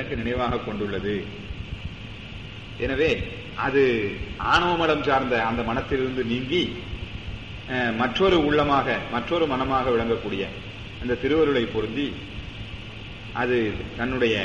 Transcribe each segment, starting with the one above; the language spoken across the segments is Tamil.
எனக்கு நினைவாக கொண்டுள்ளது எனவே அது ஆணவ மலம் சார்ந்த அந்த மனத்திலிருந்து நீங்கி அஹ், மற்றொரு உள்ளமாக மற்றொரு மனமாக விளங்கக்கூடிய அந்த திருவருளை பொருந்தி அது தன்னுடைய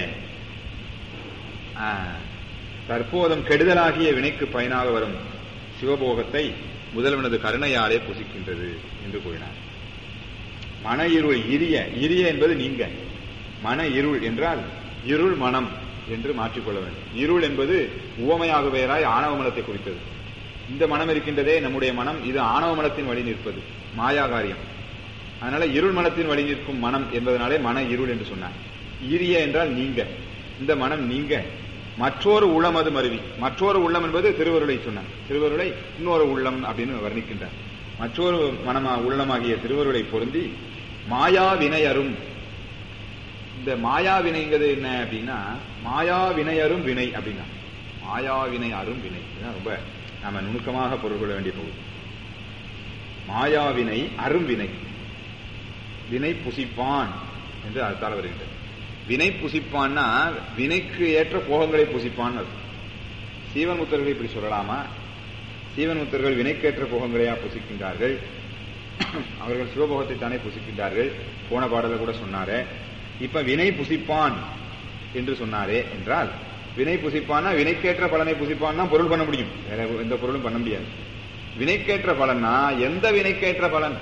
ஆஹ், தற்போதும் கெடுதலாகிய வினைக்கு பயனாக வரும் சிவபோகத்தை முதல்வனது கருணையாலே புசிக்கின்றது என்று கூறினார் மன இருள் இரிய இரிய என்பது நீங்க மன இருள் என்றால் இருள் மனம் என்று மாற்றிக்கொள்ள வேண்டும் இருள் என்பது உவமையாக பெயராய் ஆணவ மலத்தை குறித்தது இந்த மனம் இருக்கின்றதே நம்முடைய மனம் இது ஆணவ மலத்தின் வழி நிற்பது மாயா காரியம் அதனால இருள் மனத்தின் வழி நிற்கும் மனம் என்பதனாலே மன இருள் என்று சொன்னார் ஈரிய என்றால் நீங்க இந்த மனம் நீங்க மற்றொரு உள்ளம் அது மருவி மற்றொரு உள்ளம் என்பது திருவருளை சொன்னார் திருவருளை இன்னொரு உள்ளம் அப்படின்னு வர்ணிக்கின்றார் மற்றொரு மனமா உள்ளமாகிய திருவருளை பொருந்தி மாயா வினையரும் இந்த மாயா வினைங்கிறது என்ன அப்படின்னா மாயா வினையரும் வினை அப்படின்னா மாயா வினை அரும் வினை இதுதான் ரொம்ப நாம நுணுக்கமாக பொருள் கொள்ள வேண்டிய பகுதி மாயா வினை அரும் வினை வினை புசிப்பான் என்று அர்த்தால் வருகின்றது வினை புசிப்பான்னா வினைக்கு ஏற்ற போகங்களை புசிப்பான் அர்த்தம் சீவன் முத்தர்கள் இப்படி சொல்லலாமா சீவன் முத்தர்கள் வினைக்கேற்ற போகங்களையா புசிக்கின்றார்கள் அவர்கள் சிவபோகத்தை தானே புசிக்கின்றார்கள் போன பாடல கூட சொன்னாரே இப்ப வினை புசிப்பான் என்று சொன்னாரே என்றால் வினை புசிப்பான்னா வினைக்கேற்ற பலனை புசிப்பான் தான் பொருள் பண்ண முடியும் வேற எந்த பொருளும் பண்ண முடியாது வினைக்கேற்ற பலன்னா எந்த வினைக்கேற்ற பலன்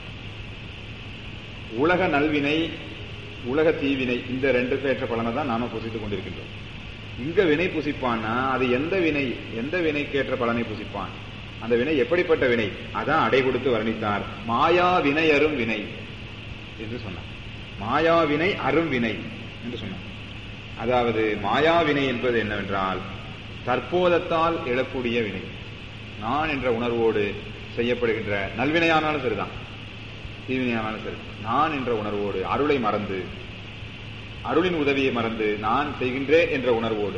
உலக நல்வினை உலக தீவினை இந்த ரெண்டுக்கு ஏற்ற பலனை தான் நாம புசித்துக் கொண்டிருக்கின்றோம் இங்க வினை புசிப்பான்னா அது எந்த வினை எந்த வினைக்கேற்ற பலனை புசிப்பான் அந்த வினை எப்படிப்பட்ட வினை அதான் அடை கொடுத்து வர்ணித்தார் மாயா வினை அரும் வினை என்று சொன்னார் மாயா வினை அரும் வினை என்று சொன்னார் அதாவது மாயா வினை என்பது என்னவென்றால் தற்போதத்தால் எழக்கூடிய வினை நான் என்ற உணர்வோடு செய்யப்படுகின்ற நல்வினையானாலும் சரிதான் தீவினையானாலும் சரி நான் என்ற உணர்வோடு அருளை மறந்து அருளின் உதவியை மறந்து நான் செய்கின்றேன் என்ற உணர்வோடு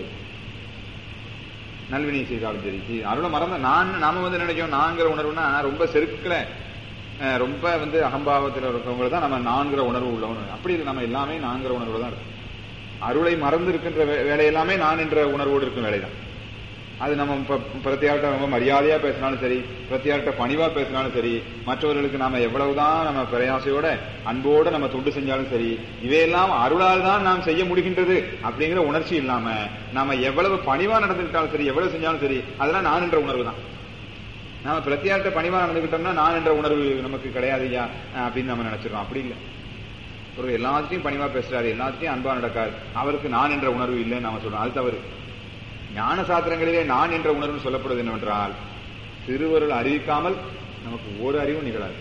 நல்வினை செய்தாலும் சரி தீ- அருளை மறந்த நான் நாம வந்து நினைக்கிறோம் நான்கிற உணர்வுனா ரொம்ப செருக்கல அஹ், ரொம்ப வந்து அகம்பாவத்தில் இருக்கவங்க தான் நம்ம நான்கிற உணர்வு உள்ளவன் அப்படி இல்லை நம்ம எல்லாமே நான்கிற உணர்வு தான் இருக்கும் அருளை மறந்து இருக்கின்ற வே- வேலை எல்லாமே நான் என்ற உணர்வோடு இருக்கும் வேலைதான் அது நம்ம இப்ப பிரத்தியார்ட்ட ரொம்ப மரியாதையா பேசினாலும் சரி பிரத்தியார்ட்ட பணிவா பேசினாலும் சரி மற்றவர்களுக்கு நாம எவ்வளவுதான் நம்ம பிரயாசையோட அன்போட நம்ம தொண்டு செஞ்சாலும் சரி இவையெல்லாம் அருளால் தான் நாம் செய்ய முடிகின்றது அப்படிங்கிற உணர்ச்சி இல்லாம நாம எவ்வளவு பணிவா நடந்துக்கிட்டாலும் சரி எவ்வளவு செஞ்சாலும் சரி அதெல்லாம் நான் என்ற உணர்வு தான் நாம பிரத்தியார்ட்ட பணிவா நடந்துக்கிட்டோம்னா நான் என்ற உணர்வு நமக்கு கிடையாது ஐயா அப்படின்னு நம்ம நினைச்சிடறோம் அப்படி இல்லை ஒரு எல்லாத்தையும் பணிவா பேசுறாரு எல்லாத்தையும் அன்பா நடக்காரு அவருக்கு நான் என்ற உணர்வு இல்லைன்னு நாம சொல்றோம் அது தவறு ஞான சாத்திரங்களிலே நான் என்ற உணர்வு சொல்லப்படுவது என்னவென்றால் திருவருள் அறிவிக்காமல் நமக்கு ஒரு அறிவும் நிகழாது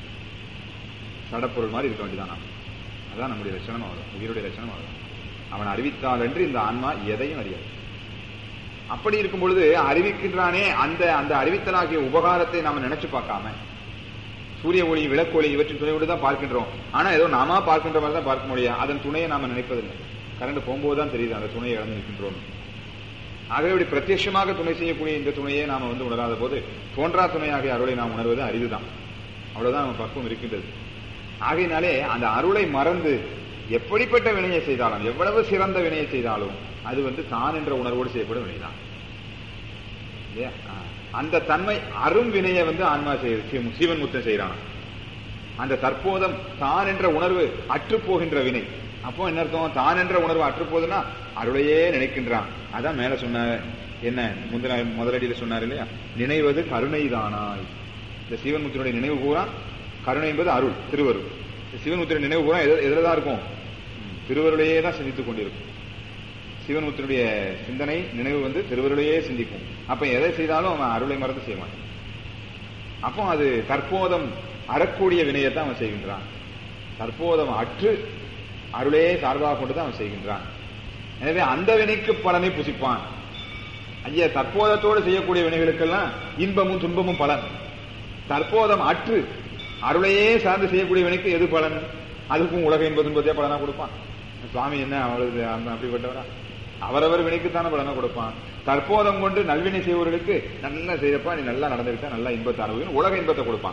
சடப்பொருள் மாதிரி இருக்க வேண்டியதான் நாம் அதான் நம்முடைய லட்சணம் ஆகும் உயிருடைய லட்சணம் ஆகும் அவன் அறிவித்தால் என்று இந்த ஆன்மா எதையும் அறியாது அப்படி இருக்கும் பொழுது அறிவிக்கின்றானே அந்த அந்த அறிவித்தலாகிய உபகாரத்தை நாம நினைச்சு பார்க்காம சூரிய ஒளி விளக்கொளி இவற்றின் துணையோடு தான் பார்க்கின்றோம் ஆனா ஏதோ நாம பார்க்கின்ற மாதிரி தான் பார்க்க முடியாது அதன் துணையை நாம நினைப்பதில்லை கரண்ட் போகும்போது தான் தெரியுது அந்த துணையை இழந்து நிற்கின்றோம் ஆகவே இப்படி பிரத்யட்சமாக துணை செய்யக்கூடிய இந்த துணையை நாம வந்து உணராத போது தோன்றா துணையாகிய அருளை நாம் உணர்வது அரிதுதான் அவ்வளவுதான் நம்ம பக்குவம் இருக்கின்றது ஆகையினாலே அந்த அருளை மறந்து எப்படிப்பட்ட வினையை செய்தாலும் எவ்வளவு சிறந்த வினையை செய்தாலும் அது வந்து தான் என்ற உணர்வோடு செய்யப்படும் வினைதான் இல்லையா ஆ. அந்த தன்மை அரும் வினையை வந்து ஆன்மா செய்ய சீவன் முத்தம் செய்யறான் அந்த தற்போதம் தான் என்ற உணர்வு அற்று போகின்ற வினை அப்போ என்ன அர்த்தம் தான் என்ற உணர்வு அற்று போகுதுன்னா அருளையே நினைக்கின்றான் அதான் மேல சொன்ன என்ன முந்தின முதலடியில சொன்னார் இல்லையா நினைவது கருணைதானாய் இந்த சிவன்முத்தினுடைய நினைவு பூரா கருணை என்பது அருள் திருவருள் இந்த சிவன்முத்தினுடைய நினைவு பூரா எது- எதுலதான் இருக்கும் ம், திருவருளையே தான் சிந்தித்துக் கொண்டிருக்கும் சிவன்முத்தினுடைய சிந்தனை நினைவு வந்து திருவருளையே சிந்திக்கும் அப்ப எதை செய்தாலும் அவன் அருளை மறந்து செய்ய மாட்டான் அப்போ அது தற்போதம் அறக்கூடிய வினையை தான் அவன் செய்கின்றான் தற்போதம் அற்று அருளே சார்பாக கொண்டு தான் அவன் செய்கின்றான் எனவே அந்த வினைக்கு பலனை புசிப்பான் ஐயா தற்போதத்தோடு செய்யக்கூடிய வினைகளுக்கெல்லாம் இன்பமும் துன்பமும் பலன் தற்போதம் அற்று அருளையே சார்ந்து செய்யக்கூடிய வினைக்கு எது பலன் அதுக்கும் உலக இன்ப துன்பத்தையே பலனா கொடுப்பான் சுவாமி என்ன அவளது அந்த அப்படிப்பட்டவரா அவரவர் வினைக்குத்தான பலனை கொடுப்பான் தற்போதம் கொண்டு நல்வினை செய்வர்களுக்கு நல்லா செய்யப்பா நீ நல்லா நடந்துக்கிட்டா நல்லா இன்பத்தை அனுபவிக்கணும் உலக இன்பத்தை கொடுப்பான்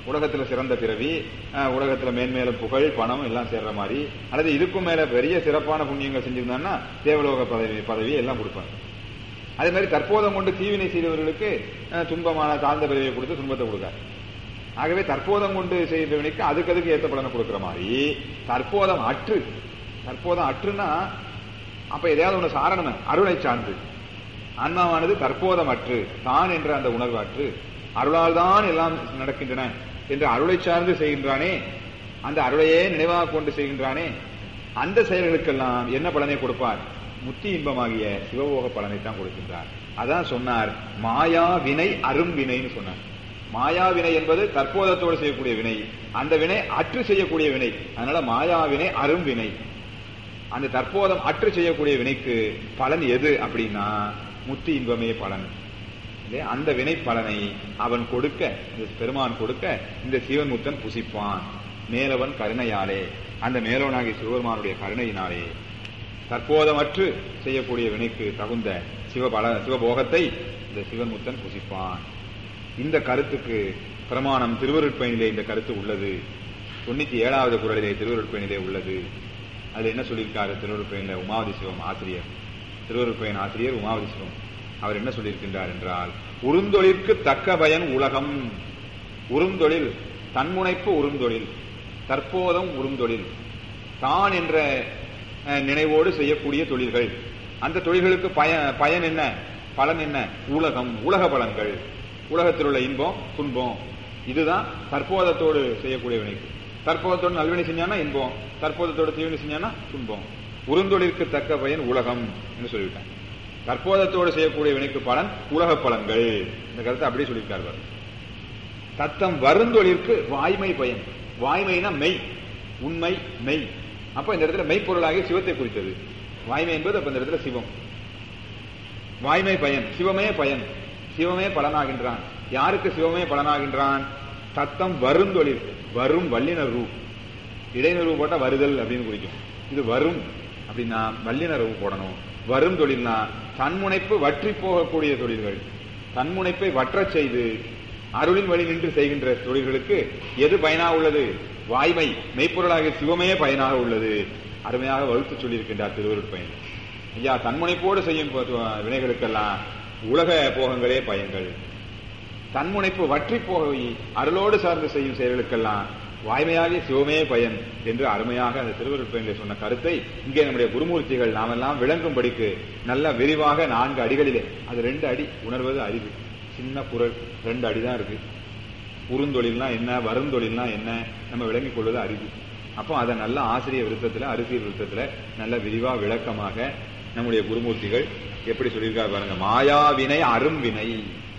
உலகத்துல சிறந்த பிறவி அஹ், உலகத்துல மேன்மேலும் புகழ் பணம் எல்லாம் சேர்ற மாதிரி அல்லது இதுக்கும் மேல பெரிய சிறப்பான புண்ணியங்கள் செஞ்சிருந்தான்னா தேவலோக பதவி பதவி எல்லாம் கொடுப்பாங்க அதே மாதிரி தற்போதம் கொண்டு தீவினை செய்தவர்களுக்கு அஹ், துன்பமான தாழ்ந்த பிறவியை கொடுத்து துன்பத்தை கொடுக்காரு ஆகவே தற்போதம் கொண்டு செய்தவனுக்கு அதுக்கு அதுக்கு ஏத்த பலனை கொடுக்கிற மாதிரி தற்போதம் அற்று தற்போதம் அற்றுன்னா அப்ப எதையாவது ஒண்ணு சாரணமே அருளை சார்ந்து ஆன்மாவானது தற்போதம் அற்று தான் என்ற அந்த உணர்வு அற்று அருளால் தான் எல்லாம் நடக்கின்றன என்று அருளை சார்ந்து செய்கின்றானே அந்த அருளையே நினைவாக கொண்டு செய்கின்றானே அந்த செயல்களுக்கெல்லாம் என்ன பலனை கொடுப்பார் முத்தி இன்பமாகிய சிவபோக பலனை தான் கொடுக்கின்றார் அதான் சொன்னார் மாயா வினை அரும் வினைன்னு சொன்னார் மாயா வினை என்பது தற்போதத்தோடு செய்யக்கூடிய வினை அந்த வினை அற்று செய்யக்கூடிய வினை அதனால மாயா வினை அரும் வினை அந்த தற்போதம் அற்று செய்யக்கூடிய வினைக்கு பலன் எது அப்படின்னா முத்தி இன்பமே பலன் இல்லையா? அந்த வினை பலனை அவன் கொடுக்க இந்த பெருமான் கொடுக்க இந்த சிவன் முத்தன் புசிப்பான் மேலவன் கருணையாலே அந்த மேலவனாகிய சிவபெருமானுடைய கருணையினாலே தற்போதமற்று செய்யக்கூடிய வினைக்கு தகுந்த சிவபல சிவபோகத்தை இந்த சிவன் முத்தன் புசிப்பான் இந்த கருத்துக்கு பிரமாணம் திருவருட்பயனிலே இந்த கருத்து உள்ளது தொண்ணூத்தி ஏழாவது குரலிலே திருவருட்பயனிலே உள்ளது அதுல என்ன சொல்லியிருக்காரு திருவருட்பயனில உமாவதி சிவம் ஆசிரியர் திருவருட்பயன் ஆசிரியர் உமாவதி சிவம் அவர் என்ன சொல்லியிருக்கின்றார் என்றால் உருந்தொழிற்கு தக்க பயன் உலகம் உருந்தொழில் தன்முனைப்பு உருந்தொழில் தற்போதம் உருந்தொழில் தான் என்ற அஹ், நினைவோடு செய்யக்கூடிய தொழில்கள் அந்த தொழில்களுக்கு பய பயன் என்ன பலன் என்ன உலகம் உலக பலன்கள் உலகத்தில் உள்ள இன்பம் துன்பம் இதுதான் தற்போதத்தோடு செய்யக்கூடிய வினைக்கு தற்போதத்தோடு நல்வினை செஞ்சானா இன்பம் தற்போதத்தோடு தீவினை செஞ்சானா துன்பம் உருந்தொழிற்கு தக்க பயன் உலகம் என்று சொல்லிவிட்டேன் தற்போதத்தோடு செய்யக்கூடிய வினைக்கு பலன் உலக பலன்கள் இந்த கருத்தை அப்படியே சொல்லியிருக்கார் பாருங்க. தத்தம் வருந்தொழிற்கு வாய்மை பயன் வாய்மைனா மெய் உண்மை மெய் அப்ப இந்த இடத்துல மெய்ப்பொருளாகிய சிவத்தை குறித்தது வாய்மை என்பது அப்ப இந்த இடத்துல சிவம் வாய்மை பயன் சிவமே பயன் சிவமே பலனாகின்றான் யாருக்கு சிவமே பலனாகின்றான் தத்தம் வருந்தொழில் வரும் வல்லினர் ரூ இடைநூறு போட்டா வருதல் அப்படின்னு குறிக்கும் இது வரும் அப்படின்னா வல்லினர் ரூ போடணும் வரும் தொழில்னா தன்முனைப்பு வற்றி போகக்கூடிய தொழில்கள் தன்முனைப்பை வற்றச் செய்து அருளின் வழி நின்று செய்கின்ற தொழில்களுக்கு எது பயனாக உள்ளது வாய்மை மெய்ப்பொருளாகிய சிவமே பயனாக உள்ளது அருமையாக வகுத்து சொல்லியிருக்கின்றார் திருவருட்பயன் ஐயா தன்முனைப்போடு செய்யும் ப- வினைகளுக்கெல்லாம் உலக போகங்களே பயன்கள் தன்முனைப்பு வற்றி போய் அருளோடு சார்ந்து செய்யும் செயல்களுக்கெல்லாம் வாய்மையாகிய சிவமே பயன் என்று அருமையாக அந்த திருவருட்பயனிலே சொன்ன கருத்தை இங்கே நம்முடைய குருமூர்த்திகள் நாமெல்லாம் விளங்கும்படிக்கு நல்ல விரிவாக நான்கு அடிகளிலே அது ரெண்டு அடி உணர்வது அறிவு சின்ன குரல் ரெண்டு அடிதான் இருக்கு குறுந்தொழில்னா என்ன வருந்தொழில்னா என்ன நம்ம விளங்கிக் கொள்வது அறிவு அப்போ அதை நல்ல ஆசிரிய விருத்தத்துல அரசியல் விருத்தத்துல நல்ல விரிவா விளக்கமாக நம்முடைய குருமூர்த்திகள் எப்படி சொல்லியிருக்காரு பாருங்க மாயாவினை அரும் வினை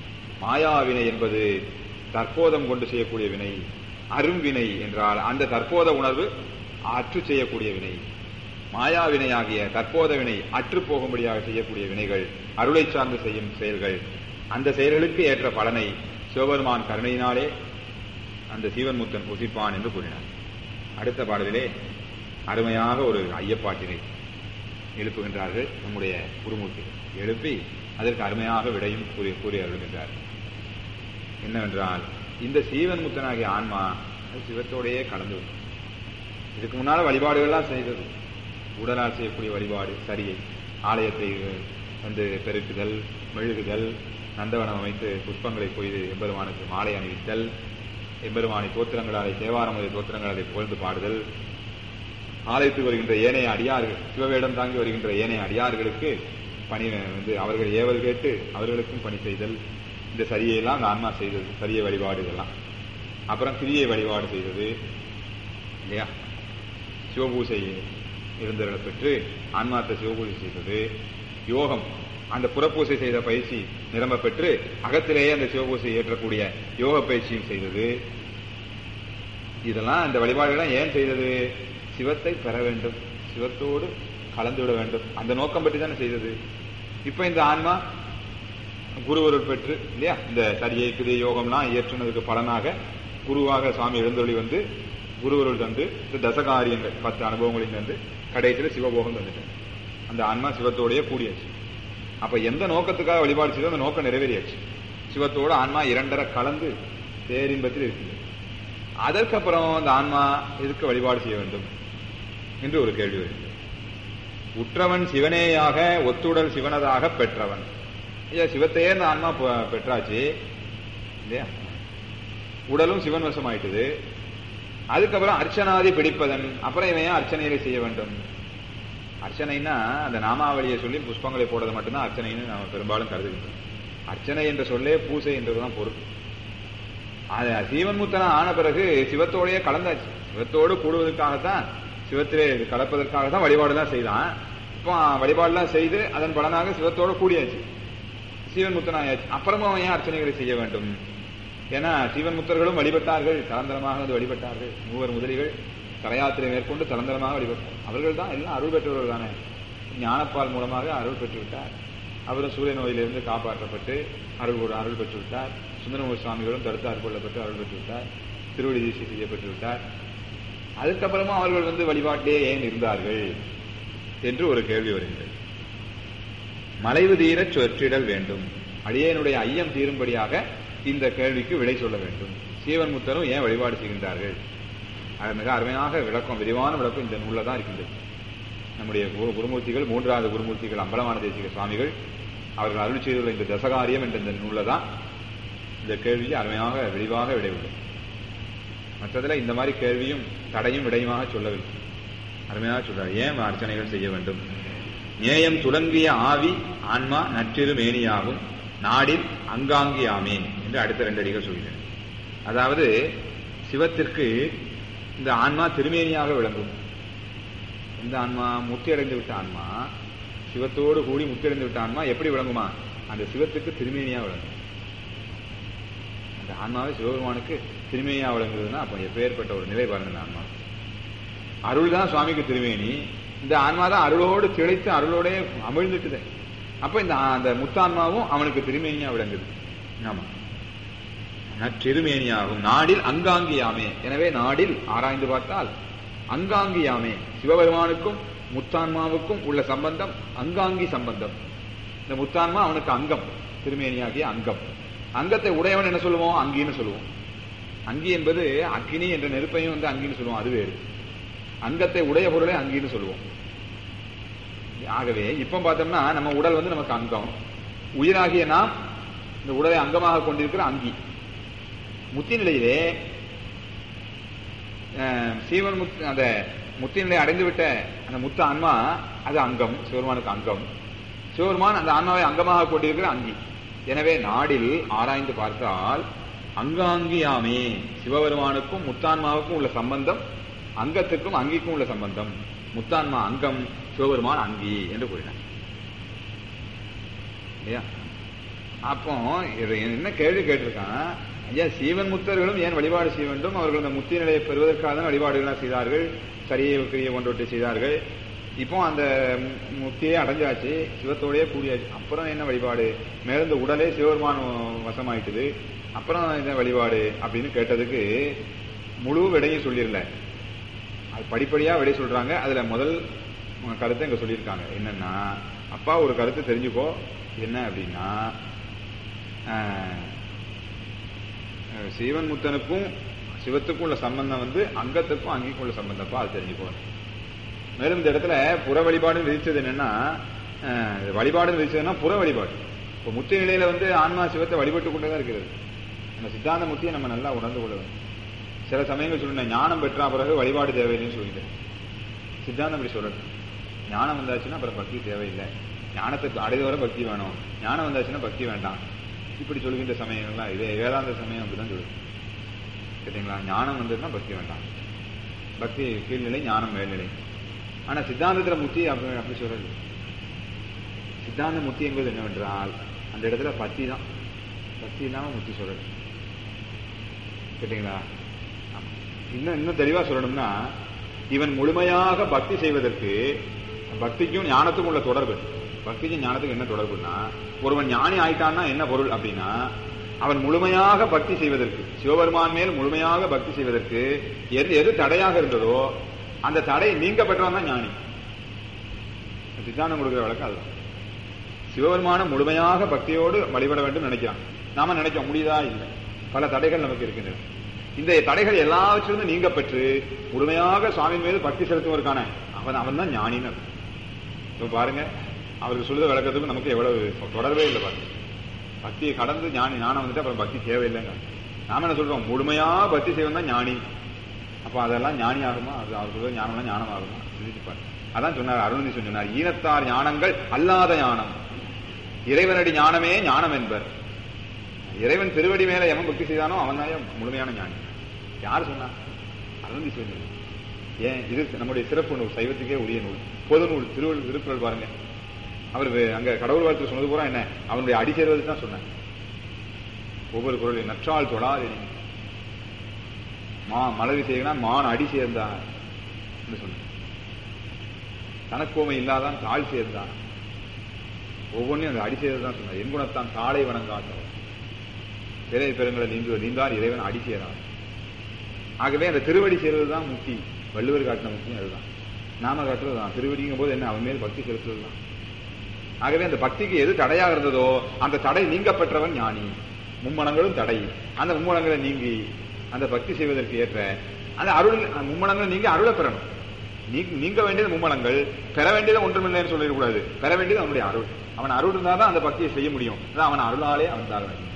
மாயாவினை என்பது தற்போதம் கொண்டு செய்யக்கூடிய வினை அரும் வினை என்றால் அந்த தற்போத உணர்வு அற்று செய்யக்கூடிய வினை மாயாவினையாகிய தற்போத வினை அற்று போகும்படியாக செய்யக்கூடிய வினைகள் அருளை சார்ந்து செய்யும் செயல்கள் அந்த செயல்களுக்கு ஏற்ற பலனை சிவபெருமான் கருணையினாலே அந்த சீவன்முத்தன் புசிப்பான் என்று கூறினார் அடுத்த பாடலிலே அருமையாக ஒரு ஐயப்பாட்டினை எழுப்புகின்றார்கள் நம்முடைய குருமூர்த்தி எழுப்பி அதற்கு அருமையாக விடையும் கூறி கூறி அருள்கின்றார் என்னவென்றால் இந்த சீவன் முத்தனாகிய ஆன்மா அது சிவத்தோடையே கலந்து விடும். இதுக்கு முன்னால வழிபாடுகள்லாம் செய்தது உடலால் செய்யக்கூடிய வழிபாடு சரியை ஆலயத்தை வந்து பெருக்குதல் மெழுகுதல் நந்தவனம் அமைத்து புஷ்பங்களை கொய்து எம்பெருமானுக்கு மாலை அணிவித்தல் எம்பெருமானை தோத்திரங்களாலே தேவாரமுறை தோத்திரங்களாலே புகழ்ந்து பாடுதல் ஆலயத்துக்கு வருகின்ற ஏனைய அடியார்கள் சிவவேடம் தாங்கி வருகின்ற ஏனைய அடியார்களுக்கு பணி வந்து அவர்கள் ஏவல் கேட்டு அவர்களுக்கும் பணி செய்தல் இந்த சரியையெல்லாம் அந்த ஆன்மா செய்தது சரிய வழிபாடு இதெல்லாம் அப்புறம் கிரியை வழிபாடு செய்தது இல்லையா சிவபூசை இருந்தவர்களை பெற்று ஆன்மார்த்த சிவபூஜை செய்தது யோகம் அந்த புறப்பூசை செய்த பயிற்சி நிரம்ப பெற்று அகத்திலேயே அந்த சிவபூசை ஏற்றக்கூடிய யோக பயிற்சியும் செய்தது இதெல்லாம் இந்த வழிபாடுகள்லாம் ஏன் செய்தது சிவத்தை பெற வேண்டும் சிவத்தோடு கலந்து விட வேண்டும் அந்த நோக்கம் பற்றி தானே செய்தது இப்ப இந்த ஆன்மா குருவருள் பெற்று இல்லையா இந்த சரியை கிரிய யோகம்லாம் இயற்றுனதுக்கு பலனாக குருவாக சுவாமி எழுந்தொழி வந்து குருவருள் தந்து இந்த தசகாரியங்கள் பத்து அனுபவங்களையும் தந்து கடைசியில் சிவபோகம் தந்துட்டார் அந்த ஆன்மா சிவத்தோடயே கூடியாச்சு அப்ப எந்த நோக்கத்துக்காக வழிபாடு செய்தோ அந்த நோக்கம் நிறைவேறியாச்சு சிவத்தோட ஆன்மா இரண்டரை கலந்து பேரின்பத்தில் இருக்குது அதற்கப்புறம் அந்த ஆன்மா எதுக்கு வழிபாடு செய்ய வேண்டும் என்று ஒரு கேள்வி வருகிறது உற்றவன் சிவனேயாக ஒத்துடல் சிவனதாக பெற்றவன் ஐயா சிவத்தையே இந்த ஆன்மா பெ- பெற்றாச்சு இல்லையா உடலும் சிவன் வசம் ஆயிட்டுது அதுக்கப்புறம் அர்ச்சனாதி பிடிப்பதன் அப்புறம் இவன் ஏன் அர்ச்சனைகளை செய்ய வேண்டும் அர்ச்சனைனா அந்த நாமாவளியை சொல்லி புஷ்பங்களை போடுறது மட்டும்தான் அர்ச்சனைன்னு நாம பெரும்பாலும் கருதுகின்றோம் அர்ச்சனை என்ற சொல்லே பூசை என்றதுதான் பொருள் அது சீவன்முத்தனா ஆன பிறகு சிவத்தோடயே கலந்தாச்சு சிவத்தோடு கூடுவதற்காகத்தான் சிவத்திலே கலப்பதற்காக தான் வழிபாடுலாம் செய்தான் இப்போ வழிபாடுலாம் செய்து அதன் பலனாக சிவத்தோடு கூடியாச்சு சீவன் முத்தனாயாச்சு அப்புறமா அவன் ஏன் அர்ச்சனைகளை செய்ய வேண்டும் ஏன்னா சீவன் முத்தர்களும் வழிபட்டார்கள் தலந்தரமாக வந்து வழிபட்டார்கள் மூவர் முதலிகள் கரையாத்திரை மேற்கொண்டு தலந்தரமாக வழிபட்டார் அவர்கள் தான் எல்லாம் அருள் பெற்றவர்கள் தானே ஞானப்பால் மூலமாக அருள் பெற்று விட்டார் அவரும் சூரிய நோயிலிருந்து காப்பாற்றப்பட்டு அருள் ஒரு அருள் பெற்று விட்டார் சுந்தரமூர் சுவாமிகளும் தடுத்தார் கொள்ளப்பட்டு அருள் பெற்று விட்டார் திருவடி தீட்சை செய்யப்பட்டு விட்டார் அதுக்கப்புறமா அவர்கள் வந்து வழிபாட்டிலே ஏன் இருந்தார்கள் என்று ஒரு கேள்வி வருகிறது மலைவு தீரச் சொற்றிடல் வேண்டும் அடியேனுடைய ஐயம் தீரும்படியாக இந்த கேள்விக்கு விடை சொல்ல வேண்டும் சீவன் முத்தரும் ஏன் வழிபாடு செய்கின்றார்கள் அது மிக அருமையாக விளக்கம் விரிவான விளக்கம் இந்த நூலில் தான் இருக்கின்றது நம்முடைய குரு குருமூர்த்திகள் மூன்றாவது குருமூர்த்திகள் அம்பலமான தேசிக சுவாமிகள் அவர்கள் அருள் செய்துள்ள இந்த தசகாரியம் என்ற இந்த நூலில் தான் இந்த கேள்விக்கு அருமையாக விரிவாக விடை உள்ளது மற்றதுல இந்த மாதிரி கேள்வியும் தடையும் விடையுமாக சொல்லவில்லை அருமையாக சொல்றார் ஏன் அர்ச்சனைகள் செய்ய வேண்டும் நேயம் துலங்கிய ஆவி ஆன்மா நற்றிரு மேனியாகும் நாடில் அங்காங்கி ஆமே என்று அடுத்த ரெண்டு அடிகள் சொல்கிறேன் அதாவது சிவத்திற்கு இந்த ஆன்மா திருமேனியாக விளங்கும் இந்த ஆன்மா முத்தி அடைந்து விட்ட ஆன்மா சிவத்தோடு கூடி முத்தி அடைந்து விட்ட ஆன்மா எப்படி விளங்குமா அந்த சிவத்துக்கு திருமேனியா விளங்கும் அந்த ஆன்மாவே சிவபெருமானுக்கு திருமேனியா விளங்குறதுன்னா அப்போ எப்பேற்பட்ட ஒரு நிலை பாருங்க இந்த ஆன்மா அருள் தான் சுவாமிக்கு திருமேனி இந்த ஆன்மா தான் அருளோடு திளைத்து அருளோடே அமிழ்ந்துட்டுது அப்ப இந்த அந்த முத்தான்மாவும் அவனுக்கு திருமேனியா விளங்குது ஆமா நற்றிருமேனியாகும் நாடில் அங்காங்கியாமே எனவே நாடில் ஆராய்ந்து பார்த்தால் அங்காங்கியாமே சிவபெருமானுக்கும் முத்தான்மாவுக்கும் உள்ள சம்பந்தம் அங்காங்கி சம்பந்தம் இந்த முத்தான்மா அவனுக்கு அங்கம் திருமேனியாகிய அங்கம் அங்கத்தை உடையவன் என்ன சொல்லுவோம் அங்கின்னு சொல்லுவோம் அங்கி என்பது அக்கினி என்ற நெருப்பையும் வந்து அங்கின்னு சொல்லுவோம் அது வேறு அங்கத்தை உடைய பொருளை அங்கின்னு சொல்லுவோம் ஆகவே இப்ப பார்த்தோம்னா நம்ம உடல் வந்து நமக்கு அங்கம் உயிராகிய நாம் இந்த உடலை அங்கமாக கொண்டிருக்கிற அங்கி முத்தி நிலையிலே அஹ், சீவன் முத் அந்த முத்தி நிலை அடைந்து விட்ட அந்த முத்த ஆன்மா அது அங்கம் சிவருமானுக்கு அங்கம் சிவருமான் அந்த ஆன்மாவை அங்கமாக கொண்டிருக்கிற அங்கி எனவே நாடில் ஆராய்ந்து பார்த்தால் அங்காங்கியாமே சிவபெருமானுக்கும் முத்தான்மாவுக்கும் உள்ள சம்பந்தம் அங்கத்துக்கும் அங்கிக்கும் உள்ள சம்பந்தம் முத்தான்மா அங்கம் சிவபெருமான் அங்கி என்று கூறினார் இல்லையா அப்போ இது என்ன கேள்வி கேட்டிருக்கான் ஐயா சீவன் முத்தர்களும் ஏன் வழிபாடு செய்ய வேண்டும் அவர்கள் அந்த முத்தி நிலையை பெறுவதற்காக தான் வழிபாடுகள்லாம் செய்தார்கள் சரியை கிரிய ஒன்றொட்டு செய்தார்கள் இப்போ அந்த மு- முத்தியே அடைஞ்சாச்சு சிவத்தோடயே கூடியாச்சு அப்புறம் என்ன வழிபாடு மேலும் இந்த உடலே சிவபெருமான் வசமாயிட்டுது அப்புறம் என்ன வழிபாடு அப்படின்னு கேட்டதுக்கு முழு விடையும் சொல்லிடல அது படிப்படியா விடை சொல்றாங்க அதுல முதல் கருத்தை இங்க சொல்லியிருக்காங்க என்னன்னா அப்பா ஒரு கருத்து தெரிஞ்சுக்கோ என்ன அப்படின்னா ஆஹ், அஹ், சிவன் முத்தனுக்கும் சிவத்துக்கும் உள்ள சம்பந்தம் வந்து அங்கத்துக்கும் அங்கிக்கும் உள்ள சம்பந்தப்பா அது தெரிஞ்சுக்கோ மேலும் இந்த இடத்துல புற வழிபாடுன்னு விதிச்சது என்னன்னா அஹ், வழிபாடுன்னு விதிச்சதுன்னா புற வழிபாடு இப்போ முத்தி நிலையில வந்து ஆன்மா சிவத்தை வழிபட்டு கொண்டே தான் இருக்கிறது அந்த சித்தாந்த முத்தியை நம்ம நல்லா உணர்ந்து கொள்ள வேண்டும் சில சமயங்கள் சொல்லுங்க ஞானம் பெற்றா பிறகு வழிபாடு தேவையில்லைன்னு சொல்லிட்டு சித்தாந்தம் அப்படி சொல்லணும் ஞானம் வந்தாச்சுன்னா அப்புறம் பக்தி தேவையில்லை ஞானத்தை அடைந்த வரை பக்தி வேணும் ஞானம் வந்தாச்சுன்னா பக்தி வேண்டாம் இப்படி சொல்கின்ற சமயங்கள்லாம் இதே வேதாந்த சமயம் அப்படிதான் சொல்லுது சரிங்களா ஞானம் வந்ததுன்னா பக்தி வேண்டாம் பக்தி கீழ்நிலை ஞானம் மேல்நிலை ஆனா சித்தாந்தத்துல முத்தி அப்படி அப்படி சொல்றது சித்தாந்த முத்தி என்பது என்னவென்றால் அந்த இடத்துல பக்தி தான் பக்தி இல்லாம முத்தி சொல்றது கேட்டீங்களா ஆமா. இன்னும் இன்னும் தெளிவா சொல்லணும்னா இவன் முழுமையாக பக்தி செய்வதற்கு பக்திக்கும் ஞானத்துக்கும் உள்ள தொடர்பு பக்திக்கும் ஞானத்துக்கும் என்ன தொடர்புன்னா ஒருவன் ஞானி ஆயிட்டான்னா என்ன பொருள் அப்படின்னா அவன் முழுமையாக பக்தி செய்வதற்கு சிவபெருமான் மேல் முழுமையாக பக்தி செய்வதற்கு எது எது தடையாக இருந்ததோ அந்த தடை நீங்க பெற்றவன் தான் ஞானி சித்தாந்தம் கொடுக்கிற வழக்கம் அதுதான் சிவபெருமான முழுமையாக பக்தியோடு வழிபட வேண்டும் நினைக்கிறான் நாம நினைக்க முடியுதா இல்லை பல தடைகள் நமக்கு இருக்கின்றன இந்த தடைகள் எல்லாவற்றிலிருந்து நீங்க பெற்று முழுமையாக சுவாமியின் மீது பக்தி செலுத்துவதற்கான அவன் அவன் தான் ஞானின்னு அர்த்தம். இப்ப பாருங்க அவருக்கு சொல்லுத விளக்கத்துக்கு நமக்கு எவ்வளவு தொடர்பே இல்லை பாருங்க பக்தியை கடந்து ஞானி ஞானம் வந்துட்டு அப்புறம் பக்தி தேவையில்லைங்க நாம என்ன சொல்றோம் முழுமையா பக்தி செய்வன் தான் ஞானி அப்ப அதெல்லாம் ஞானி ஆகுமா அது அவர் சொல்ற ஞானம்லாம் ஞானம் ஆகுமா சிந்திச்சு பாருங்க அதான் சொன்னார் அருணந்தி சொன்னார் ஈனத்தார் ஞானங்கள் அல்லாத ஞானம் இறைவனடி ஞானமே ஞானம் என்பர் இறைவன் திருவடி மேல எவன் பக்தி செய்தானோ அவன் தான் முழுமையான ஞானி யார் சொன்னா அருந்தி சொன்னது ஏன் இது நம்முடைய சிறப்பு நூல் சைவத்துக்கே உரிய நூல் பொது நூல் திருவள்ளுவர் திருக்குறள் பாருங்க அவர் வே- அங்க கடவுள் வாழ்த்து சொன்னது பூரா என்ன அவனுடைய அடி சேர்வது தான் சொன்னார் ஒவ்வொரு குரலையும் நற்றால் தொழாது மா மலரி செய்யனா மான் அடி சேர்ந்தான் என்று சொன்னார் தனக்கோமை இல்லாதான் தாழ் சேர்ந்தான் ஒவ்வொன்றையும் அந்த அடி செய்தது தான் சொன்னார் என் குணத்தான் காலை வணங்காதவர் பிறை பெருங்களை நீந்து நீந்தார் இறைவன் அடி சேரான் ஆகவே அந்த திருவடி சேர்வது தான் முக்தி வள்ளுவர் காட்டின முக்கியம் அதுதான் நாம காட்டுறது தான் திருவடிங்கும் போது என்ன அவன் மேல் பக்தி செலுத்துவது தான் ஆகவே அந்த பக்திக்கு எது தடையா இருந்ததோ அந்த தடை நீங்க பெற்றவன் ஞானி மும்மணங்களும் தடை அந்த மும்மணங்களை நீங்கி அந்த பக்தி செய்வதற்கு ஏற்ற அந்த அருள் அந்த மும்மணங்களை நீங்க அருளை பெறணும் நீ- நீங்க வேண்டியது மும்மணங்கள் பெற வேண்டியது ஒன்றுமில்லைன்னு சொல்லிடக்கூடாது பெற வேண்டியது அவனுடைய அருள் அவன் அருள் இருந்தால் தான் அந்த பக்தியை செய்ய முடியும் அதான் அவன் அருளாலே அவன் தான் முடியும்.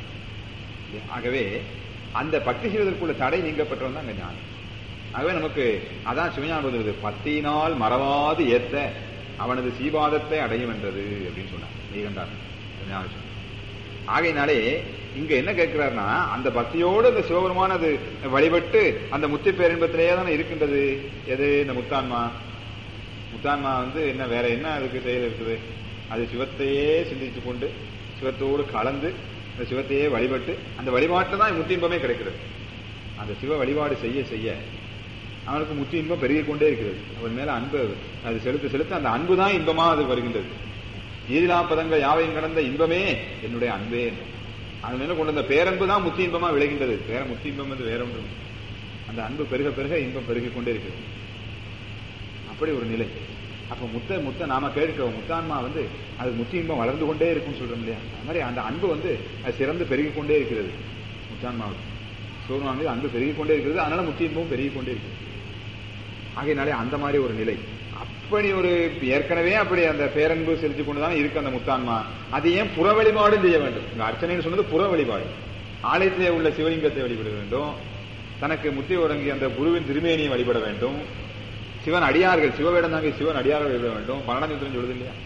ஆகவே அந்த பக்தி செய்வதற்குள்ள தடை நீங்கப்பட்டவன் தான் அங்க ஞானி ஆகவே நமக்கு அதான் சிவஞானம் வருது பத்தியினால் மறவாது ஏத்த அவனது சீபாதத்தை அடையும் என்றது அப்படின்னு சொன்னார் நீகண்டார் ஞான சொன்னார். ஆகையினாலே இங்க என்ன கேட்கிறாருன்னா அந்த பக்தியோடு அந்த சிவபெருமான் அது வழிபட்டு அந்த முத்தி பேரின்பத்திலேயே தானே இருக்கின்றது எது இந்த முத்தான்மா முத்தான்மா வந்து என்ன வேற என்ன அதுக்கு செயல் இருக்குது அது சிவத்தையே சிந்தித்து கொண்டு சிவத்தோடு கலந்து அந்த சிவத்தையே வழிபட்டு அந்த வழிபாட்டில் தான் முத்தி இன்பமே கிடைக்கிறது அந்த சிவ வழிபாடு செய்ய செய்ய அவனுக்கு முத்தி இன்பம் பெருகிக் கொண்டே இருக்கிறது அவன் மேல அன்பு அது செலுத்த செலுத்த அந்த அன்பு தான் இன்பமா அது வருகின்றது ஈதிலா பதங்கள் யாவையும் கடந்த இன்பமே என்னுடைய அன்பே என்று. அது மேல கொண்டு வந்த பேரன்பு தான் முத்தி இன்பமா விளைகின்றது வேற முத்தி இன்பம் வந்து வேற ஒன்றும் இல்லை. அந்த அன்பு பெருக பெருக இன்பம் பெருகிக் கொண்டே இருக்கிறது அப்படி ஒரு நிலை அப்ப முத்த முத்த நாம கேட்கிறோம் முத்தான்மா வந்து அது முத்தி இன்பம் வளர்ந்து கொண்டே இருக்கும்னு சொல்றோம் இல்லையா அது மாதிரி அந்த அன்பு வந்து அது சிறந்து பெருகிக் கொண்டே இருக்கிறது முத்தான்மாவுக்கு சோர்மா மீது அன்பு பெருகிக் கொண்டே இருக்கிறது அதனால முத்தி இன்பமும் பெருகிக் கொண்டே இருக்கிறது ஆகையினாலே அந்த மாதிரி ஒரு நிலை அப்படி ஒரு ஏற்கனவே அப்படி அந்த பேரன்பு செலுத்திக் கொண்டுதான் இருக்கு அந்த முத்தான்மா அது ஏன் புற வழிபாடு செய்ய வேண்டும் இந்த அர்ச்சனைன்னு சொன்னது புற வழிபாடு ஆலயத்திலே உள்ள சிவலிங்கத்தை வழிபட வேண்டும் தனக்கு முத்தி உறங்கி அந்த குருவின் திருமேனியை வழிபட வேண்டும் சிவன் அடியார்கள் சிவவேடம் தாங்க சிவன் அடியார்கள் வழிபட வேண்டும் பன்னெண்டாம் சூத்திரம் சொல்லுது இல்லையா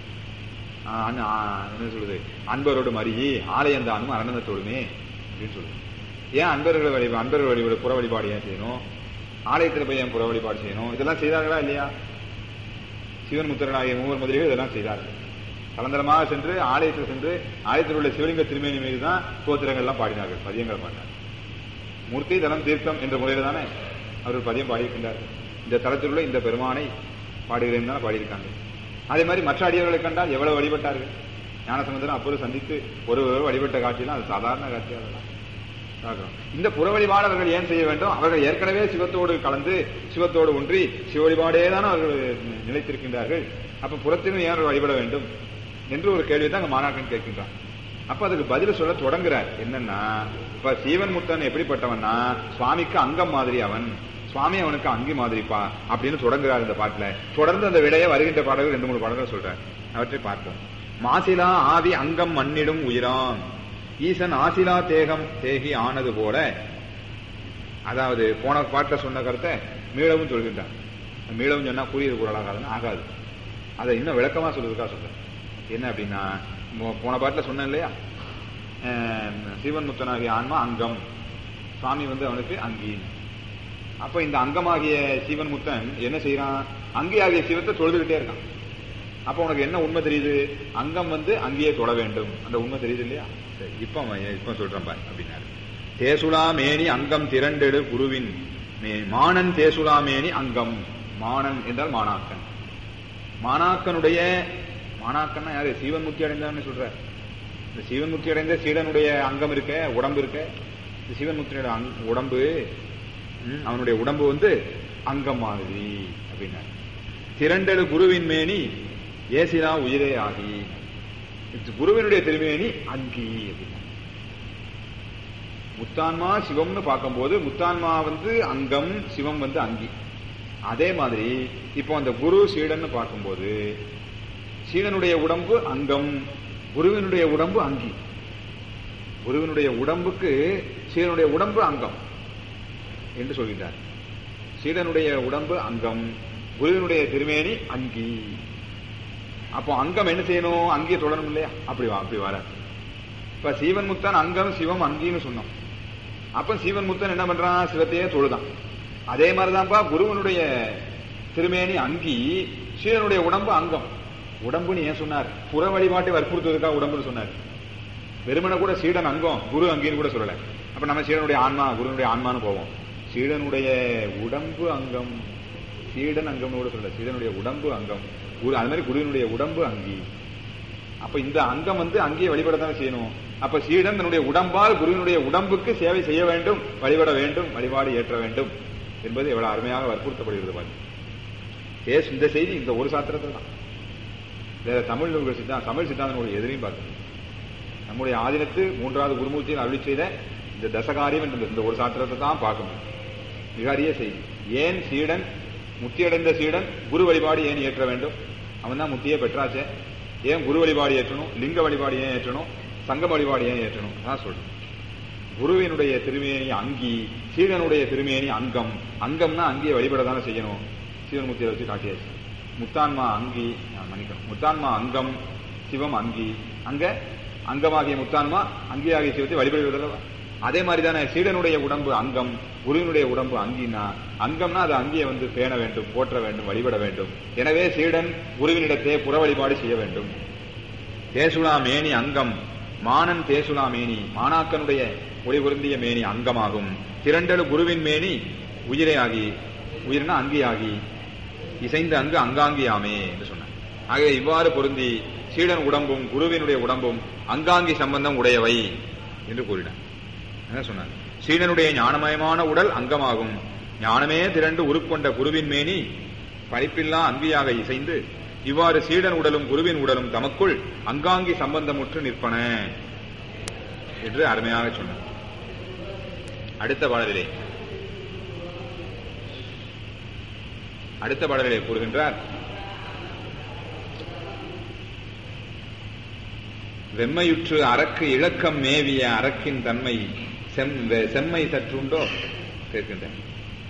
ஆ, அண்ணா, ஆ, என்ன சொல்லுது அன்பரோடு மருகி ஆலயந்தானும் அரணந்தத்தோடுமே அப்படின்னு சொல்லுது ஏன் அன்பர்கள் வழிபா அன்பர்கள் வழிபாடு புற வழிபாடு ஏன் செய்யணும் ஆலயத்தில் போய் ஏன் புற வழிபாடு செய்யணும் இதெல்லாம் செய்தார்களா இல்லையா சிவன் முத்திரன் ஆகிய மூவர் முதலிகள் இதெல்லாம் செய்தார்கள் கலந்தரமாக சென்று ஆலயத்தில் சென்று ஆலயத்தில் உள்ள சிவலிங்க திருமேனி மீது தான் கோத்திரங்கள்லாம் பாடினார்கள் பதியங்கள் பாடினார்கள் மூர்த்தி தலம் தீர்த்தம் என்ற முறையில் தானே அவர்கள் பதியம் பாடியிருக்கின்றார்கள் இந்த தலத்தில் உள்ள இந்த பெருமானை பாடுகிறேன் தான் பாடியிருக்காங்க அதே மாதிரி மற்ற அடியவர்களை கண்டால் எவ்வளவு வழிபட்டார்கள் ஞானசமுத்திரம் அப்போது சந்தித்து ஒரு ஒரு வழிபட்ட காட்சியெல்லாம் அது சாதாரண காட்சி அதெல்லாம் பார்க்கிறோம். இந்த புற வழிபாடு அவர்கள் ஏன் செய்ய வேண்டும் அவர்கள் ஏற்கனவே சிவத்தோடு கலந்து சிவத்தோடு ஒன்றி சிவ வழிபாடே தான் அவர்கள் நிலைத்திருக்கின்றார்கள் அப்ப புறத்திலும் ஏன் அவர்கள் வழிபட வேண்டும் என்று ஒரு கேள்வி தான் அங்க மாணாக்கன் கேட்கின்றான் அப்ப அதுக்கு பதில் சொல்ல தொடங்குறார் என்னன்னா இப்ப சீவன் முத்தன் எப்படிப்பட்டவன்னா சுவாமிக்கு அங்கம் மாதிரி அவன் சுவாமி அவனுக்கு அங்கி மாதிரிப்பா அப்படின்னு தொடங்குறார் இந்த பாட்டுல தொடர்ந்து அந்த விடைய வருகின்ற பாடல்கள் ரெண்டு மூணு பாடல்கள் சொல்றார் அவற்றை பார்ப்போம் மாசிலா ஆதி அங்கம் மண்ணிடும் உயிரான் ஈசன் ஆசிலா தேகம் தேகி ஆனது போல அதாவது போன பாட்டில் சொன்ன கருத்தை மீளவும் சொல்கின்றார் மீளவும் சொன்னா புரியுது குரலாகாதுன்னு ஆகாது அதை இன்னும் விளக்கமா சொல்றதுக்காக சொல்றேன் என்ன அப்படின்னா மோ- போன பாட்டில் சொன்னேன் இல்லையா அஹ், சிவன் முத்தனாகிய ஆன்மா அங்கம் சுவாமி வந்து அவனுக்கு அங்கி அப்ப இந்த அங்கமாகிய சிவன் முத்தன் என்ன செய்யறான் அங்கியாகிய சிவத்தை தொழுதுகிட்டே இருக்கான் அப்ப உனக்கு என்ன உண்மை தெரியுது அங்கம் வந்து அங்கேயே தொட வேண்டும் அந்த உண்மை தெரியுது இல்லையா சரி இப்ப அவன் இப்ப சொல்றேன் பாரு அப்படின்னாரு தேசுலா மேனி அங்கம் திரண்டெடு குருவின் மே- மானன் தேசுலா மேனி அங்கம் மானன் என்றால் மாணாக்கன் மாணாக்கனுடைய மாணாக்கன்னா யாரு சீவன் முக்தி அடைந்தான்னு சொல்ற இந்த சீவன் முக்தி அடைந்த சீடனுடைய அங்கம் இருக்க உடம்பு இருக்க இந்த சீவன் முக்தியோட அங்- உடம்பு ம், அவனுடைய உடம்பு வந்து அங்கம் மாதிரி அப்படின்னாரு திரண்டெழு குருவின் மேனி ஏசிலா உயிரே ஆகி இது குருவினுடைய திருமேனி அங்கி அப்படின்னா முத்தான்மா சிவம்னு பார்க்கும்போது முத்தான்மா வந்து அங்கம் சிவம் வந்து அங்கி அதே மாதிரி இப்போ அந்த குரு சீடன்னு பார்க்கும்போது சீடனுடைய உடம்பு அங்கம் குருவினுடைய உடம்பு அங்கி குருவினுடைய உடம்புக்கு சீடனுடைய உடம்பு அங்கம் என்று சொல்கிறார் சீடனுடைய உடம்பு அங்கம் குருவினுடைய திருமேனி அங்கி அப்போ அங்கம் என்ன செய்யணும் அங்கேயே தொடரணும் இல்லையா அப்படி வா அப்படி வர இப்ப சீவன் முத்தன் அங்கம் சிவம் அங்கின்னு சொன்னோம் அப்ப சீவன் முத்தன் என்ன பண்றான் சிவத்தையே தொழுதான் அதே மாதிரிதான்ப்பா குருவனுடைய திருமேனி அங்கி சீடனுடைய உடம்பு அங்கம் உடம்புன்னு ஏன் சொன்னார் புற வழிபாட்டை வற்புறுத்துவதற்காக உடம்புன்னு சொன்னார் வெறுமனை கூட சீடன் அங்கம் குரு அங்கின்னு கூட சொல்லல அப்ப நம்ம சீடனுடைய ஆன்மா குருனுடைய ஆன்மான்னு போவோம் சீடனுடைய உடம்பு அங்கம் சீடன் அங்கம்னு கூட சொல்லல சீடனுடைய உடம்பு அங்கம் குரு அது மாதிரி குருவினுடைய உடம்பு அங்கி அப்ப இந்த அங்கம் வந்து அங்கேயே வழிபடத்தானே செய்யணும் அப்ப சீடன் தன்னுடைய உடம்பால் குருவினுடைய உடம்புக்கு சேவை செய்ய வேண்டும் வழிபட வேண்டும் வழிபாடு ஏற்ற வேண்டும் என்பது எவ்வளவு அருமையாக வற்புறுத்தப்படுகிறது பாருங்க பேசு இந்த செய்தி இந்த ஒரு சாத்திரத்தில் தான் வேற தமிழ் நூல்கள் சித்தாந்தம் தமிழ் சித்தாந்த நூல் எதிரையும் பார்க்கணும் நம்முடைய ஆதீனத்து மூன்றாவது குருமூர்த்தியில் அருளி செய்த இந்த தசகாரியம் என்ற இந்த ஒரு சாத்திரத்தை தான் பார்க்கணும் மிக அரிய செய்தி ஏன் சீடன் முத்தியடைந்த சீடன் குரு வழிபாடு ஏன் ஏற்ற வேண்டும் அவன் தான் முத்தியே பெற்றாச்சே ஏன் குரு வழிபாடு ஏற்றணும் லிங்க வழிபாடு ஏன் ஏற்றணும் சங்கம் வழிபாடு ஏன் ஏற்றணும் அதான் சொல்றேன் குருவினுடைய திருமேனி அங்கி சீடனுடைய திருமேனி அங்கம் அங்கம்னா அங்கேயே வழிபட தானே செய்யணும் சீவன் முத்தியை வச்சு காட்டியாச்சு முத்தான்மா அங்கி மன்னிக்கணும் முத்தான்மா அங்கம் சிவம் அங்கி அங்க அங்கமாகிய முத்தான்மா அங்கியாகிய சிவத்தை வழிபடுவதில்லை அதே மாதிரி தானே சீடனுடைய உடம்பு அங்கம் குருவினுடைய உடம்பு அங்கினா அங்கம்னா அது அங்கியை வந்து பேண வேண்டும் போற்ற வேண்டும் வழிபட வேண்டும் எனவே சீடன் குருவினிடத்தே புற வழிபாடு செய்ய வேண்டும் தேசுலா மேனி அங்கம் மானன் தேசுலா மேனி மாணாக்கனுடைய ஒளி பொருந்திய மேனி அங்கமாகும் திரண்டலு குருவின் மேனி உயிரே ஆகி உயிர்னா அங்கியாகி இசைந்த அங்கு அங்காங்கியாமே என்று சொன்னார் ஆகவே இவ்வாறு பொருந்தி சீடன் உடம்பும் குருவினுடைய உடம்பும் அங்காங்கி சம்பந்தம் உடையவை என்று கூறினார் என்ன சொன்னார் சீடனுடைய ஞானமயமான உடல் அங்கமாகும் ஞானமே திரண்டு உருக்கொண்ட குருவின் மேனி பழிப்பில்லா அங்கியாக இசைந்து இவ்வாறு சீடன் உடலும் குருவின் உடலும் தமக்குள் அங்காங்கி சம்பந்தமுற்று நிற்பன என்று அருமையாக சொன்னார் அடுத்த பாடலிலே அடுத்த பாடலிலே கூறுகின்றார் வெம்மையுற்று அரக்கு இழக்கம் மேவிய அரக்கின் தன்மை செம் செம்மை சற்றுண்டோ கேட்கின்றேன்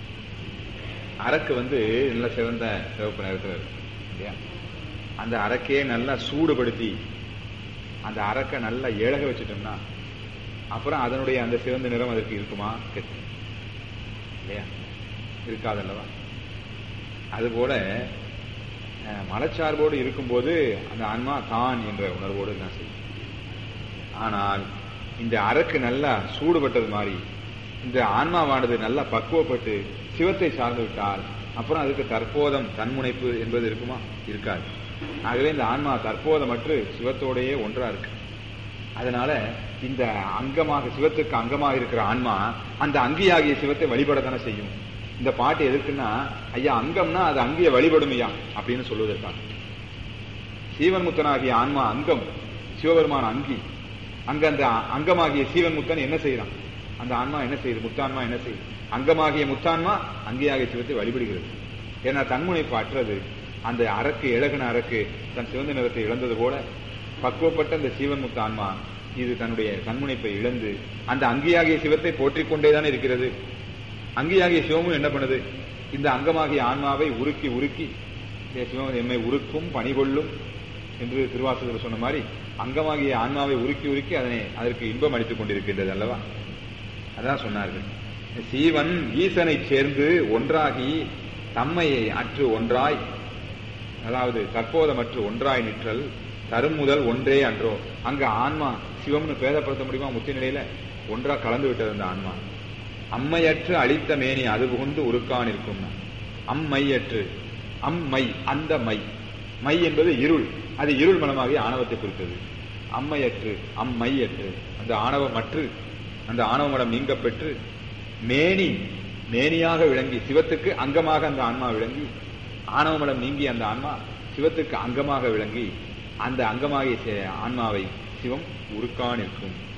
அரக்கு வந்து நல்ல சிவந்த சிவப்பு நிறத்தில் இருக்கும் இல்லையா அந்த அரக்கையே நல்லா சூடுபடுத்தி அந்த அரக்கை நல்லா இழக வச்சுட்டோம்னா அப்புறம் அதனுடைய அந்த சிவந்த நிறம் அதற்கு இருக்குமா கேட்கு இல்லையா இருக்காதல்லவா அதுபோல மலச்சார்போடு இருக்கும்போது அந்த ஆன்மா தான் என்ற உணர்வோடு தான் செய்யும் ஆனால் இந்த அரக்கு நல்லா சூடுபட்டது மாதிரி இந்த ஆன்மாவானது நல்லா பக்குவப்பட்டு சிவத்தை சார்ந்து விட்டால் அப்புறம் அதுக்கு தற்போதம் தன்முனைப்பு என்பது இருக்குமா இருக்காது ஆகவே இந்த ஆன்மா தற்போதமற்று சிவத்தோடையே ஒன்றா இருக்கு அதனால இந்த அங்கமாக சிவத்துக்கு அங்கமாக இருக்கிற ஆன்மா அந்த அங்கியாகிய சிவத்தை வழிபடத்தானே செய்யும் இந்த பாட்டு எதுக்குன்னா ஐயா அங்கம்னா அது அங்கிய வழிபடும் ஐயா அப்படின்னு சொல்வதற்காக சீவன் முத்தனாகிய ஆன்மா அங்கம் சிவபெருமான அங்கி அங்க அந்த அங்கமாகிய சீவன் முத்தன் என்ன செய்யறான் அந்த ஆன்மா என்ன செய்யுது முத்தான்மா என்ன செய்யுது அங்கமாகிய முத்தான்மா அங்கேயாகிய சிவத்தை வழிபடுகிறது ஏன்னா தன்முனைப்பு அற்றது அந்த அரக்கு இழகுன அரக்கு தன் சிவந்த நிறத்தை இழந்தது போல பக்குவப்பட்ட அந்த சீவன் முத்த ஆன்மா இது தன்னுடைய தன்முனைப்பை இழந்து அந்த அங்கியாகிய சிவத்தை போற்றிக் கொண்டேதான் இருக்கிறது அங்கியாகிய சிவமும் என்ன பண்ணுது இந்த அங்கமாகிய ஆன்மாவை உருக்கி உருக்கி சிவம் எம்மை உருக்கும் பணிகொள்ளும் என்று திருவாசகர் சொன்ன மாதிரி அங்கமாகிய ஆன்மாவை உருக்கி உருக்கி அதனை அதற்கு இன்பம் அளித்துக் கொண்டிருக்கின்றது அல்லவா அதான் சொன்னார்கள் சீவன் ஈசனை சேர்ந்து ஒன்றாகி தம்மையை அற்று ஒன்றாய் அதாவது தற்போதமற்று ஒன்றாய் நிற்றல் தரும் முதல் ஒன்றே அன்றோ அங்க ஆன்மா சிவம்னு பேதப்படுத்த முடியுமா முத்தி நிலையில ஒன்றா கலந்து விட்டது அந்த ஆன்மா அம்மையற்று அழித்த மேனி அது புகுந்து உருக்கான் இருக்கும் அம்மையற்று அம்மை அந்த மை மை என்பது இருள் அது இருள் மனமாகிய ஆணவத்தை குறித்தது அம்மையற்று அம்மையற்று அந்த ஆணவமற்று அந்த ஆணவ மடம் நீங்க பெற்று மேனி மேனியாக விளங்கி சிவத்துக்கு அங்கமாக அந்த ஆன்மா விளங்கி ஆணவ மடம் நீங்கி அந்த ஆன்மா சிவத்துக்கு அங்கமாக விளங்கி அந்த அங்கமாகிய ஆன்மாவை சிவம் உருக்கான் இருக்கும்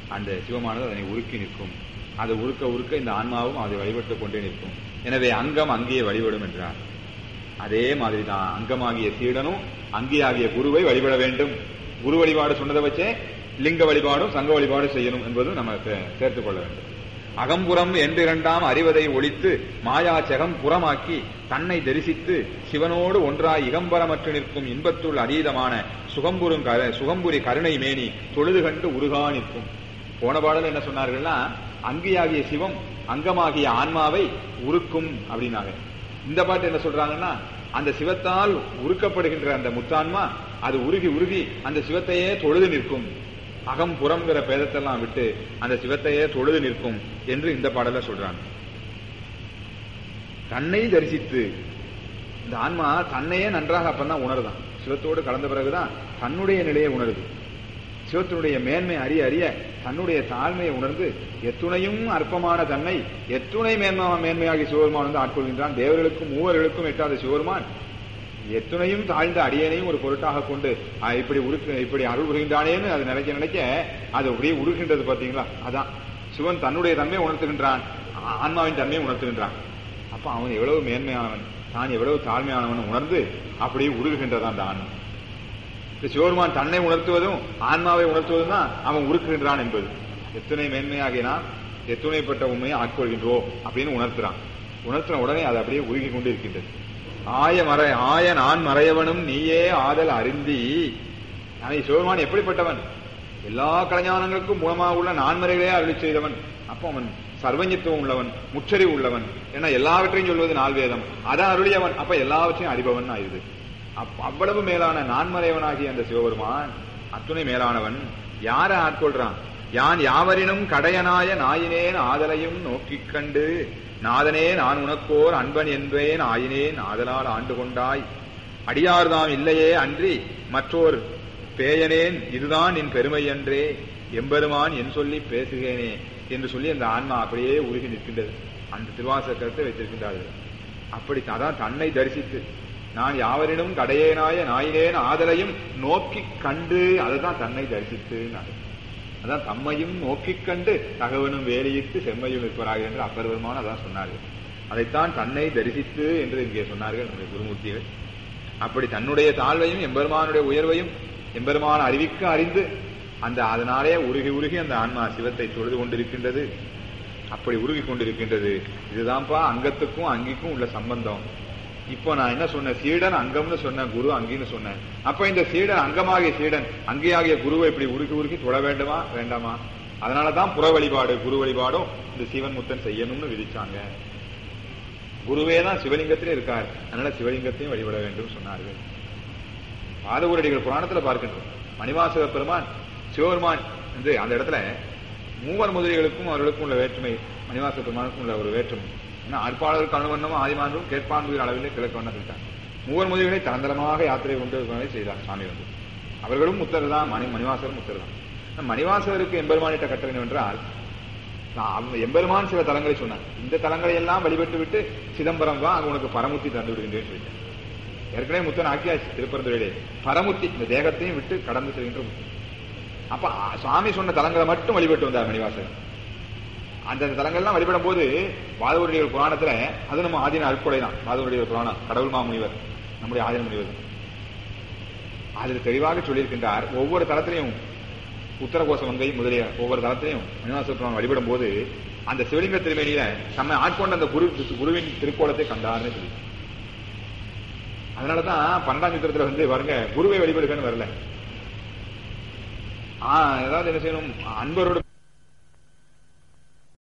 அந்த சிவமானது அதனை உருக்கி நிற்கும் அதை உருக்க உருக்க இந்த ஆன்மாவும் அதை வழிபட்டுக் கொண்டே நிற்கும் எனவே அங்கம் அங்கேயே வழிபடும் என்றார் அதே மாதிரி தான் அங்கமாகிய சீடனும் அங்கேயாகிய குருவை வழிபட வேண்டும் குரு வழிபாடு சொன்னதை வச்சே லிங்க வழிபாடும் சங்க வழிபாடும் செய்யணும் என்பதும் நம்ம சே- சேர்த்துக் கொள்ள வேண்டும் அகம்புறம் என்றிரண்டாம் அறிவதை ஒழித்து மாயா செகம் புறமாக்கி தன்னை தரிசித்து சிவனோடு ஒன்றாய் இகம்பரமற்று நிற்கும் இன்பத்துள் அதீதமான சுகம்புரும் கரு- சுகம்புரி கருணை மேனி தொழுது கண்டு உருகா நிற்கும் போன பாடல் என்ன சொன்னார்கள்னா அங்கியாகிய சிவம் அங்கமாகிய ஆன்மாவை உருக்கும் அப்படின்னாங்க இந்த பாட்டு என்ன சொல்றாங்கன்னா அந்த சிவத்தால் உருக்கப்படுகின்ற அந்த முத்தான்மா அது உருகி உருகி அந்த சிவத்தையே தொழுது நிற்கும் அகம் புறம்ங்கிற பேதத்தெல்லாம் விட்டு அந்த சிவத்தையே தொழுது நிற்கும் என்று இந்த பாடல சொல்றாங்க தன்னை தரிசித்து இந்த ஆன்மா தன்னையே நன்றாக அப்பதான் உணருதான் சிவத்தோடு கலந்த பிறகுதான் தன்னுடைய நிலையை உணருது சிவத்தினுடைய மேன்மை அறிய அறிய தன்னுடைய தாழ்மையை உணர்ந்து எத்துணையும் அற்பமான தன்னை எத்துணை மேன்மா மேன்மையாகி சிவபெருமான் வந்து ஆட்கொள்கின்றான் தேவர்களுக்கும் மூவர்களுக்கும் எட்டாத சிவபெருமான் எத்துணையும் தாழ்ந்த அடியனையும் ஒரு பொருட்டாக கொண்டு ஆ, இப்படி உருக்கு இப்படி அருள் புரிகின்றானேன்னு அது நினைக்க நினைக்க அது அப்படியே உருகின்றது பாத்தீங்களா அதான் சிவன் தன்னுடைய தன்மையை உணர்த்துகின்றான் ஆ- ஆன்மாவின் தன்மையை உணர்த்துகின்றான் அப்ப அவன் எவ்வளவு மேன்மையானவன் தான் எவ்வளவு தாழ்மையானவன் உணர்ந்து அப்படியே உருகுகின்றதான் அந்த ஆன்மா இந்த சிவபெருமான் தன்னை உணர்த்துவதும் ஆன்மாவை உணர்த்துவதும் தான் அவன் உருக்குகின்றான் என்பது எத்தனை மேன்மையாகினால் எத்துணைப்பட்ட உண்மையை ஆட்கொள்கின்றோம் அப்படின்னு உணர்த்துறான் உணர்த்தின உடனே அது அப்படியே உருகி கொண்டு இருக்கின்றது ஆய மறை ஆய நான் மறையவனும் நீயே ஆதல் அறிந்தி ஆனால் சிவபெருமான் எப்படிப்பட்டவன் எல்லா கலைஞானங்களுக்கும் மூலமாக உள்ள நான்மறைகளே அருளி செய்தவன் அப்போ அவன் சர்வஞத்துவம் உள்ளவன் முற்றறிவு உள்ளவன் ஏன்னா எல்லாவற்றையும் சொல்வது நால்வேதம் அதை அருளியவன் அப்ப எல்லாவற்றையும் அறிபவன் ஆயுது அப்- அவ்வளவு மேலான நான்மறைவனாகிய அந்த சிவபெருமான் அத்துணை மேலானவன் யாரை ஆட்கொள்றான் யான் யாவரினும் கடையனாய நாயினேன் ஆதலையும் நோக்கிக் கண்டு நாதனே நான் உனக்கோர் அன்பன் என்பேன் ஆயினேன் ஆதலால் ஆண்டு கொண்டாய் அடியார்தாம் இல்லையே அன்றி மற்றோர் பேயனேன் இதுதான் என் பெருமை என்றே எம்பெருமான் என் சொல்லி பேசுகிறேனே என்று சொல்லி அந்த ஆன்மா அப்படியே உருகி நிற்கின்றது அந்த திருவாசகத்தை வைத்திருக்கின்றார்கள் அப்படி அதான் தன்னை தரிசித்து நான் யாவரினும் கடையேனாய நாயினேன் ஆதலையும் நோக்கி கண்டு அதுதான் தன்னை தரிசித்து அதான் தம்மையும் நோக்கிக் கண்டு தகவனும் வேலையிட்டு செம்மையும் இருப்பார்கள் என்று அப்பர் பெருமான் அதான் சொன்னார்கள் அதைத்தான் தன்னை தரிசித்து என்று இங்கே சொன்னார்கள் நம்முடைய குருமூர்த்திகள் அப்படி தன்னுடைய தாழ்வையும் எம்பெருமானுடைய உயர்வையும் எம்பெருமான் அறிவிக்க அறிந்து அந்த அதனாலே உருகி உருகி அந்த ஆன்மா சிவத்தை தொழுது கொண்டிருக்கின்றது அப்படி உருகி கொண்டிருக்கின்றது இதுதான்ப்பா அங்கத்துக்கும் அங்கிக்கும் உள்ள சம்பந்தம் இப்போ நான் என்ன சொன்னேன் சீடன் அங்கம்னு சொன்னேன் குரு அங்கின்னு சொன்னேன் அப்ப இந்த சீடன் அங்கமாகிய சீடன் அங்கேயாகிய குருவை இப்படி உருகி உருகி தொழ வேண்டுமா வேண்டாமா அதனாலதான் புற வழிபாடு குரு வழிபாடும் இந்த சிவன் முத்தன் செய்யணும்னு விதிச்சாங்க குருவே தான் சிவலிங்கத்திலே இருக்கார் அதனால சிவலிங்கத்தையும் வழிபட வேண்டும் சொன்னார்கள் பாதகுரடிகள் புராணத்துல பார்க்கின்றோம் மணிவாசக பெருமான் சிவபெருமான் வந்து அந்த இடத்துல மூவர் முதலிகளுக்கும் அவர்களுக்கும் உள்ள வேற்றுமை மணிவாசக பெருமானுக்கும் உள்ள ஒரு வேற்றுமை ஏன்னா ஆட்பாளருக்கு அணுவண்ணமும் ஆதிமாண்டும் கேட்பான்புகிற அளவிலே கிழக்கு வண்ணம் சொல்லிட்டாங்க மூவர் முதலிகளை தரந்தரமாக யாத்திரை கொண்டு செய்தார் சாமி வந்து அவர்களும் முத்தர் தான் மணி மணிவாசகரும் முத்தர் தான் மணிவாசகருக்கு எம்பெருமானிட்ட கட்டளை என்னவென்றால் அவன் எம்பெருமான் சில தலங்களை சொன்னான் இந்த தலங்களை எல்லாம் வழிபட்டு விட்டு சிதம்பரம் தான் அங்க உனக்கு பரமுத்தி தந்து விடுகின்றேன்னு சொல்லிட்டேன் ஏற்கனவே முத்தன் ஆக்கியாச்சு திருப்பரந்துரையிலே பரமுத்தி இந்த தேகத்தையும் விட்டு கடந்து செல்கின்ற முத்தி அப்ப ஆ, சுவாமி சொன்ன தலங்களை மட்டும் வழிபட்டு வந்தார் மணிவாசகர் அந்த தலங்கள்லாம் வழிபடும் போது வாதவருடைய புராணத்துல அது நம்ம ஆதீன அற்புடை தான் வாதவருடைய புராணம் கடவுள் மாமுனிவர் நம்முடைய ஆதீன முனிவர் அதில் தெளிவாக சொல்லியிருக்கின்றார் ஒவ்வொரு தலத்திலையும் உத்தரகோச மங்கை முதலிய ஒவ்வொரு தலத்திலையும் மணிவாச புராணம் வழிபடும் போது அந்த சிவலிங்க திருமேனியில தம்மை ஆட்கொண்ட அந்த குரு குருவின் திருக்கோலத்தை கண்டார்னு சொல்லி அதனாலதான் பன்னெண்டாம் சித்திரத்துல வந்து பாருங்க குருவை வழிபடுகன்னு வரல ஆ, ஏதாவது என்ன செய்யணும் அன்பரோடு